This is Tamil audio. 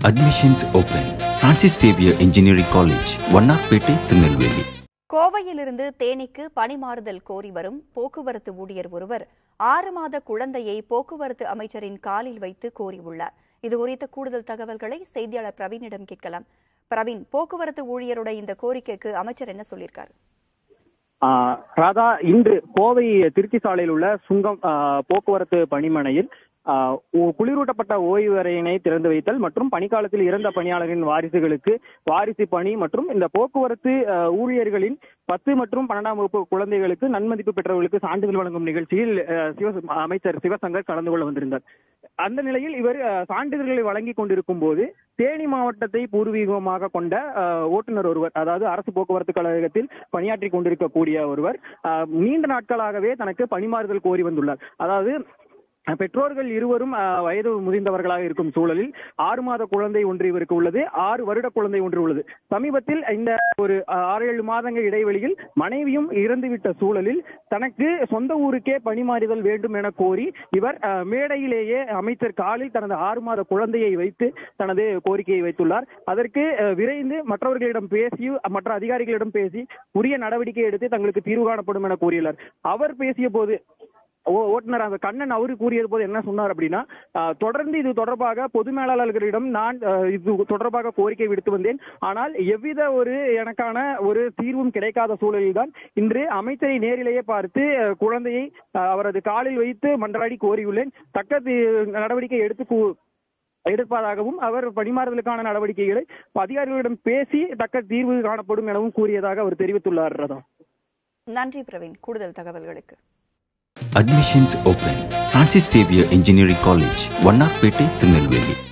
Admissions open. Francis Xavier Engineering College, Vannarpettai Tirunelveli கோவையிலிருந்து தேனிக்கு பணிமாறுதல் கோரி வரும் போக்குவரத்து ஊழியர் ஒருவர் ஆறு மாத குழந்தையை போக்குவரத்து அமைச்சரின் காலில் வைத்து கோரியுள்ளார் இது குறித்த கூடுதல் தகவல்களை செய்தியாளர் பிரவீனிடம் கேட்கலாம் பிரவீன் போக்குவரத்து ஊழியரோட இந்த கோரிக்கைக்கு அமைச்சர் என்ன சொல்லியிருக்காரு ஆஹ் ராதா இன்று கோவை திருச்சி சாலையில் உள்ள சுங்கம் ஆஹ் போக்குவரத்து பணிமனையில் ஆஹ் ஓ- குளிரூட்டப்பட்ட ஓய்வு அறையினை திறந்து வைத்தல் மற்றும் பணிக்காலத்தில் இறந்த பணியாளரின் வாரிசுகளுக்கு வாரிசு பணி மற்றும் இந்த போக்குவரத்து ஆஹ் ஊழியர்களின் பத்து மற்றும் பன்னெண்டாம் வகுப்பு குழந்தைகளுக்கு நன்மதிப்பு பெற்றவர்களுக்கு சான்றிதழ் வழங்கும் நிகழ்ச்சியில் ஆஹ் சிவ அமைச்சர் சிவசங்கர் கலந்து கொள்ள வந்திருந்தார் அந்த நிலையில் இவர் ஆஹ் சான்றிதழ்களை வழங்கி கொண்டிருக்கும் போது தேனி மாவட்டத்தை பூர்வீகமாக கொண்ட ஆஹ் ஓட்டுநர் ஒருவர் அதாவது அரசு போக்குவரத்து கழகத்தில் பணியாற்றி கொண்டிருக்கக்கூடிய ஒருவர் ஆஹ் நீண்ட நாட்களாகவே தனக்கு பணிமாறுதல் கோரி வந்துள்ளார் அதாவது அஹ் பெற்றோர்கள் இருவரும் அஹ், வயது முதிர்ந்தவர்களாக இருக்கும் சூழலில் ஆறு மாத குழந்தை ஒன்று இவருக்கு உள்ளது ஆறு வருட குழந்தை ஒன்று உள்ளது சமீபத்தில் இந்த ஒரு அஹ், ஆறு ஏழு மாதங்கள் இடைவெளியில் மனைவியும் இறந்துவிட்ட சூழலில் தனக்கு சொந்த ஊருக்கே பணிமாறுதல் வேண்டும் என கோரி இவர் அஹ், மேடையிலேயே அமைச்சர் காலில் தனது ஆறு மாத குழந்தையை வைத்து தனது கோரிக்கையை வைத்துள்ளார் அதற்கு அஹ், விரைந்து மற்றவர்களிடம் பேசி மற்ற அதிகாரிகளிடம் பேசி உரிய நடவடிக்கை எடுத்து தங்களுக்கு தீர்வு காணப்படும் என கூறியுள்ளார் அவர் பேசிய போது ஓ- ஓட்டுநர் அந்த கண்ணன் அவரு கூறியது போது என்ன சொன்னார் அப்படின்னா ஆஹ், தொடர்ந்து இது தொடர்பாக பொது மேலாளர்களிடம் நான் ஆஹ், இது தொடர்பாக கோரிக்கை விடுத்து வந்தேன் ஆனால் எவ்வித ஒரு எனக்கான ஒரு தீர்வும் கிடைக்காத சூழலில் தான் இன்று அமைச்சரை நேரிலேயே பார்த்து ஆஹ், குழந்தையை ஆஹ், அவரது காலில் வைத்து மன்றாடி கோரியுள்ளேன் தக்க தி- நடவடிக்கை எடுத்து கூ- எடுப்பதாகவும் அவர் பணிமாறுதலுக்கான நடவடிக்கைகளை அதிகாரிகளிடம் பேசி தக்க தீர்வு காணப்படும் எனவும் கூறியதாக அவர் தெரிவித்துள்ளார் ரதா நன்றி பிரவீன் கூடுதல் தகவல்களுக்கு Admissions open. Francis Xavier Engineering College, Vannarpettai Tirunelveli